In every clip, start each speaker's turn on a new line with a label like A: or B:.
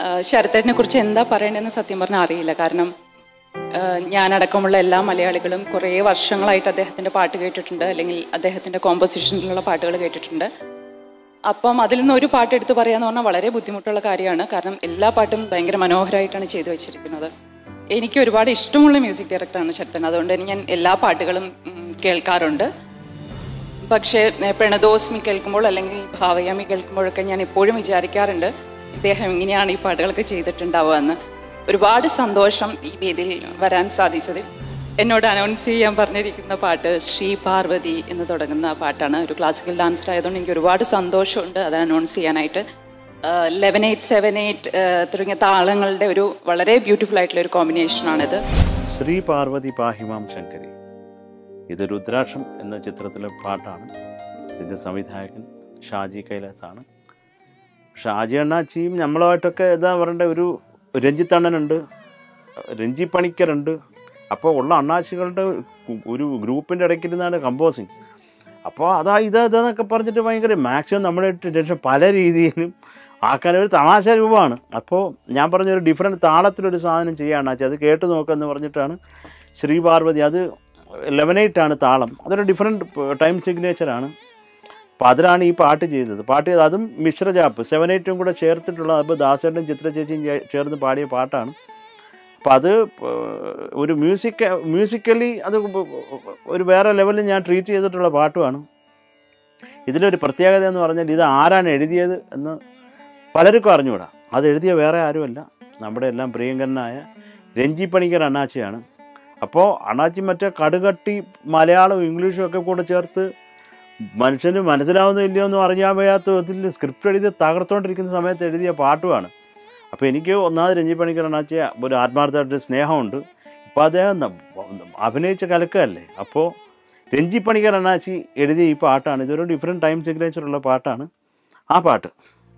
A: ശരത്തേട്ടിനെ കുറിച്ച് എന്താ പറയേണ്ടതെന്ന് സത്യം പറഞ്ഞാൽ അറിയില്ല കാരണം ആ, ഞാനടക്കമുള്ള എല്ലാ മലയാളികളും കുറേ വർഷങ്ങളായിട്ട് അദ്ദേഹത്തിൻ്റെ പാട്ട് കേട്ടിട്ടുണ്ട് അല്ലെങ്കിൽ അദ്ദേഹത്തിൻ്റെ കോമ്പോസിഷനിലുള്ള പാട്ടുകൾ കേട്ടിട്ടുണ്ട് അപ്പം അതിൽ നിന്ന് ഒരു പാട്ട് എടുത്ത് പറയാന്ന് പറഞ്ഞാൽ വളരെ ബുദ്ധിമുട്ടുള്ള കാര്യമാണ് കാരണം എല്ലാ പാട്ടും ഭയങ്കര മനോഹരമായിട്ടാണ് ചെയ്തു വെച്ചിരിക്കുന്നത് എനിക്ക് ഒരുപാട് ഇഷ്ടമുള്ള മ്യൂസിക് ഡയറക്ടറാണ് ശരത്തൻ അതുകൊണ്ട് തന്നെ ഞാൻ എല്ലാ പാട്ടുകളും ഉം, കേൾക്കാറുണ്ട് പക്ഷേ ഏ, പ്രണതോസ്മി കേൾക്കുമ്പോൾ അല്ലെങ്കിൽ ഭാവയാമി കേൾക്കുമ്പോഴൊക്കെ ഞാൻ എപ്പോഴും വിചാരിക്കാറുണ്ട് ഇദ്ദേഹം എങ്ങനെയാണ് ഈ പാട്ടുകളൊക്കെ ചെയ്തിട്ടുണ്ടാവുക എന്ന് ഒരുപാട് സന്തോഷം ഈ വേദിയിൽ വരാൻ സാധിച്ചതിൽ എന്നോട് അനൗൺസ് ചെയ്യാൻ പറഞ്ഞിരിക്കുന്ന പാട്ട് ശ്രീ പാർവതി എന്ന് തുടങ്ങുന്ന പാട്ടാണ് ഒരു ക്ലാസിക്കൽ ഡാൻസർ ആയതുകൊണ്ട് എനിക്ക് ഒരുപാട് സന്തോഷമുണ്ട് അത് അനൗൺസ് ചെയ്യാനായിട്ട് ലെവൻ എയ്റ്റ് സെവൻ എയ്റ്റ് തുടങ്ങിയ താളങ്ങളുടെ ഒരു വളരെ ബ്യൂട്ടിഫുൾ ആയിട്ടുള്ള ഒരു കോമ്പിനേഷനാണിത്
B: ശ്രീ പാർവതി പാഹിമാം ശങ്കരി ഇത് രുദ്രാക്ഷം എന്ന ചിത്രത്തിലെ പാട്ടാണ് ഇതിൻ്റെ സംവിധായകൻ ഷാജി കൈലാസാണ് ഷാജി അണ്ണാച്ചിയും നമ്മളുമായിട്ടൊക്കെ എന്താ പറയണ്ട ഒരു രഞ്ജിത്ത് അണ്ണനുണ്ട് രഞ്ജി പണിക്കരുണ്ട് അപ്പോൾ ഉള്ള അണ്ണാച്ചികളുടെ ഒരു ഗ്രൂപ്പിൻ്റെ ഇടയ്ക്കിരുന്നാണ് കമ്പോസിങ് അപ്പോൾ അതാ ഇതാ ഇതെന്നൊക്കെ പറഞ്ഞിട്ട് ഭയങ്കര മാക്സിമം നമ്മുടെ ടെൻഷൻ പല രീതിയിലും ആക്കാൻ ഒരു തമാശ രൂപമാണ് അപ്പോൾ ഞാൻ പറഞ്ഞ ഒരു ഡിഫറെൻറ്റ് താളത്തിലൊരു സാധനം ചെയ്യാണ് അച്ഛാ അത് കേട്ട് നോക്കാമെന്ന് പറഞ്ഞിട്ടാണ് ശ്രീ പാർവതി അത് ലെവനേറ്റാണ് താളം അതൊരു ഡിഫറെൻറ്റ് ടൈം സിഗ്നേച്ചറാണ് അപ്പോൾ അതിലാണ് ഈ പാട്ട് ചെയ്തത് പാട്ട് ചെയ്ത് അതും മിശ്രജാപ്പ് സെവൻ എയ്റ്റും കൂടെ ചേർത്തിട്ടുള്ള അപ്പോൾ ദാസേട്ടനും ചിത്ര ചേച്ചിയും ചേ- ചേർന്ന് പാടിയ പാട്ടാണ് അപ്പോൾ അത് ഏഹ്, ഒരു മ്യൂസിക് മ്യൂസിക്കലി അത് ഒരു വേറെ ലെവലിൽ ഞാൻ ട്രീറ്റ് ചെയ്തിട്ടുള്ള പാട്ടുമാണ് ഇതിലൊരു പ്രത്യേകത എന്ന് പറഞ്ഞാൽ ഇത് ആരാണ് എഴുതിയത് എന്ന് പലർക്കും അറിഞ്ഞുകൂടാ അത് എഴുതിയ വേറെ ആരുമല്ല നമ്മുടെ എല്ലാം പ്രിയങ്കരനായ രഞ്ജി പണിക്കർ അണ്ണാച്ചിയാണ് അപ്പോൾ അണ്ണാച്ചി മറ്റേ കടുകട്ടി മലയാളവും ഇംഗ്ലീഷും ഒക്കെ കൂടെ ചേർത്ത് മനുഷ്യന് മനസ്സിലാവുന്നോ ഇല്ലയോ എന്ന് അറിയാൻ വയ്യാത്ത വിധത്തിൽ സ്ക്രിപ്റ്റ് എഴുതി തകർത്തുകൊണ്ടിരിക്കുന്ന സമയത്ത് എഴുതിയ പാട്ടുമാണ് അപ്പോൾ എനിക്ക് ഒന്നാമത് രഞ്ജി പണിക്കർ അണ്ണാച്ചി ഒരു ആത്മാർത്ഥമായിട്ട് സ്നേഹമുണ്ട് ഇപ്പോൾ അദ്ദേഹം ന- അഭിനയിച്ച കലക്കല്ലേ അപ്പോൾ രഞ്ജി പണിക്കർ അണ്ണാച്ചി എഴുതിയ ഈ പാട്ടാണ് ഇതൊരു ഡിഫറെൻറ്റ് ടൈം സിഗ്നേച്ചർ ഉള്ള പാട്ടാണ് ആ പാട്ട്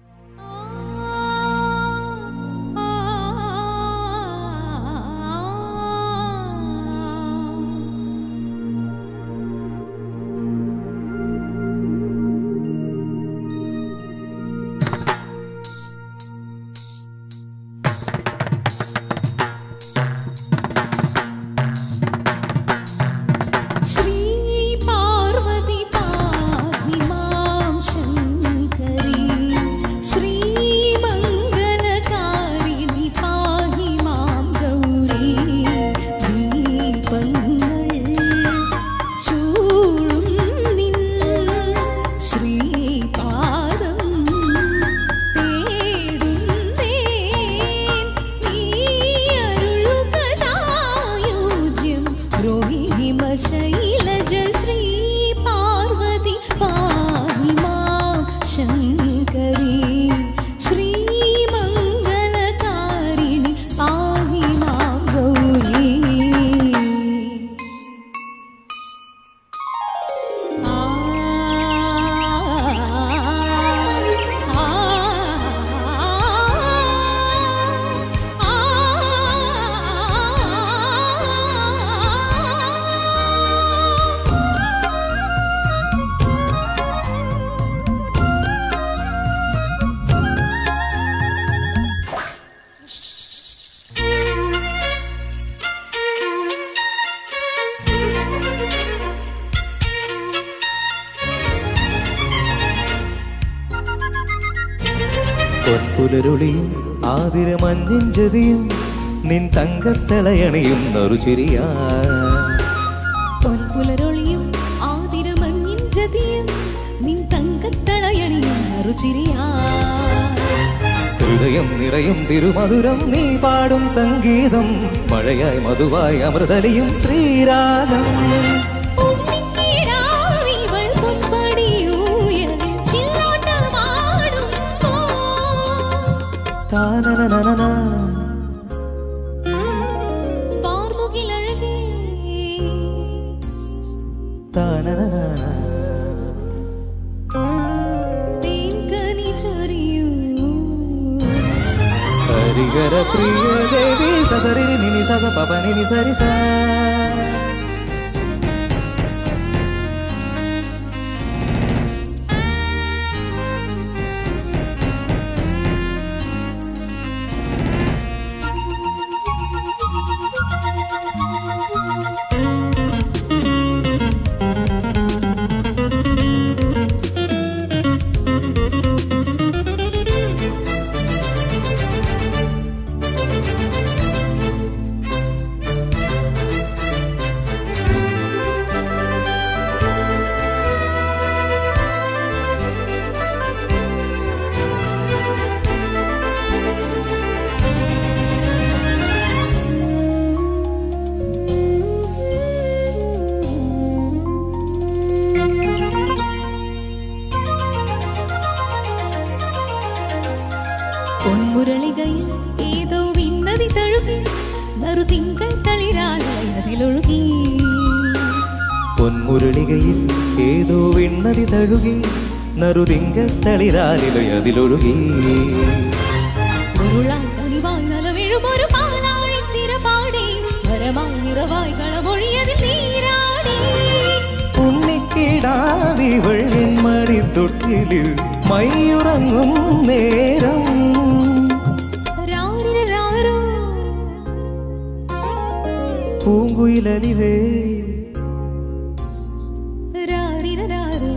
C: श्री पार्वती पाहि मां शङ्करी श्री मङ्गलकारिणि पाहि मां गौरी दीपങ്ങൾ ചൂടും നിൻ ശ്രീപാദം തേടുന്നേൻ നീ അരുളുക സായുജ്യം രോഹിമശൈലജ ശ്രീ പാർവതി പാഹി മാം ശങ്കരി ശ്രീ മംഗളകാരിണി പാഹി മാം ഗൗരീ
D: പൊൻപുലരുളിയും ആതിരമഞ്ഞിൻ ജതിയും നിൻ തങ്കത്തളയണിയും നറുചിരിയാ
C: പൊൻപുലരൊളിയും ആതിരമഞ്ഞിൻ ജതിയും നിൻ തങ്കത്തളയണിയും രുചിരിയാ
D: ഹൃദയം നിറയും തിരുമധുരം നീ പാടും സംഗീതം മഴയായി മധുവായി അമൃതലിയും ശ്രീരാഗം
C: ഉണ്ണിക്കിടാവിവൾ പൊൻപടിയൂയലിൽ ചില്ലാട്ടമാടുമ്പോൾ
D: താനനനനന
C: വാർമുകിലഴകേ
D: താനനനന
C: തേൻകനി ചൊരിയൂ
D: ഹരിഹര പ്രിയ ദേവി സസരി നിനി സസ പപ നിനി സരി സ
C: പൊന്മുരളികയിൽ ഏതോ വിണ്ണതി തഴുകി നറുതിങ്കൾ തളിരാലായി അതിലൊഴുകി
D: പൊന്മുരളികയിൽ ഏതോ വിണ്ണതി തഴുകി നറുതിങ്കൾ തളിരാലിലോ അതിലൊഴുകി
C: പൊരുളായി കണിവായി നലവിഴുമൊരു പാലാഴി തിരപാടി വരമായി നിറവായി കളമൊഴിയതിൽ നീരാടി
D: ഉണ്ണിക്കിടാവിവൾ എൻ മടി തൊട്ടിലിൽ മയുറങ്ങും നേരം
C: രാരിരാരോ
D: പൂങ്കുയിലലിവേ
C: രാരിരാരോ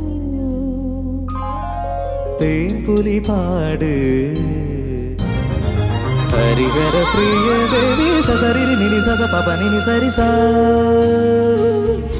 D: തേൻപുലി പാട് ഹരിഹര പ്രിയ ദേവി സസരി നിനി സസ പപ നിനി സരി സാ